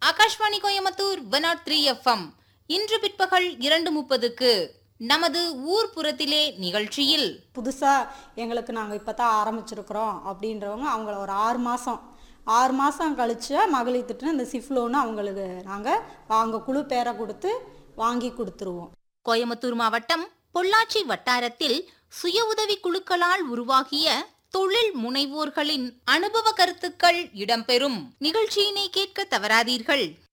Akashvani Coimbatore one nought three FM இன்று பிற்பகல் இரண்டு முப்பதுக்கு நமது ஊர் புறத்திலே நிகழ்ச்சியில் புதுசாக எங்களுக்கு நாங்கள் இப்போ தான் ஆரம்பிச்சிருக்கிறோம் அப்படின்றவங்க அவங்கள ஒரு ஆறு மாதம் ஆறு மாதம் கழிச்சு மகளிர் திட்டம் இந்த சிஃப் லோனு அவங்களுக்கு நாங்கள் அவங்க குழு பேரை கொடுத்து வாங்கி கொடுத்துருவோம் கோயம்புத்தூர் மாவட்டம் பொள்ளாச்சி வட்டாரத்தில் சுய உதவி குழுக்களால் உருவாகிய தொழில் முனைவோர்களின் அனுபவ கருத்துக்கள் இடம்பெறும் நிகழ்ச்சியினை கேட்க தவறாதீர்கள்